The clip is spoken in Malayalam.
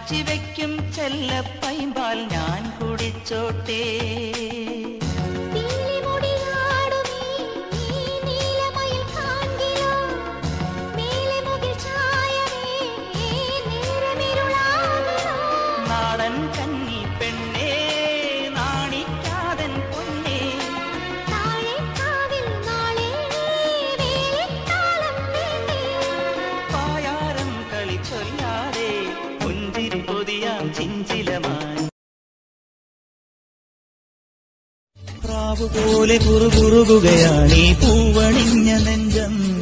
കാച്ചിവെക്കും ചെല്ലപ്പൈമ്പാൽ ഞാൻ കുടിച്ചോട്ടേ പീലിമുടിയാടുമീ ഈ നീലമയിൽ കാൺകിലോ മേലെ മുകിൽ ചായവേ നേരമിരുളാകിലോ നാടൻ കന്നി പെണ്ണേ നാണിക്കാതൻ പൊന്നേ താഴെ കാവിൽ നാളെ വേലിത്താളം വേണ്ടേ പായാരം കളി ചൊല്ലാതെ പുഞ്ചിരി പൊതിയാം ചിഞ്ചിലമായി പ്രാവുപോലെ കുറുകുറുകുകയാണീ പൂവണിഞ്ഞ നെഞ്ചം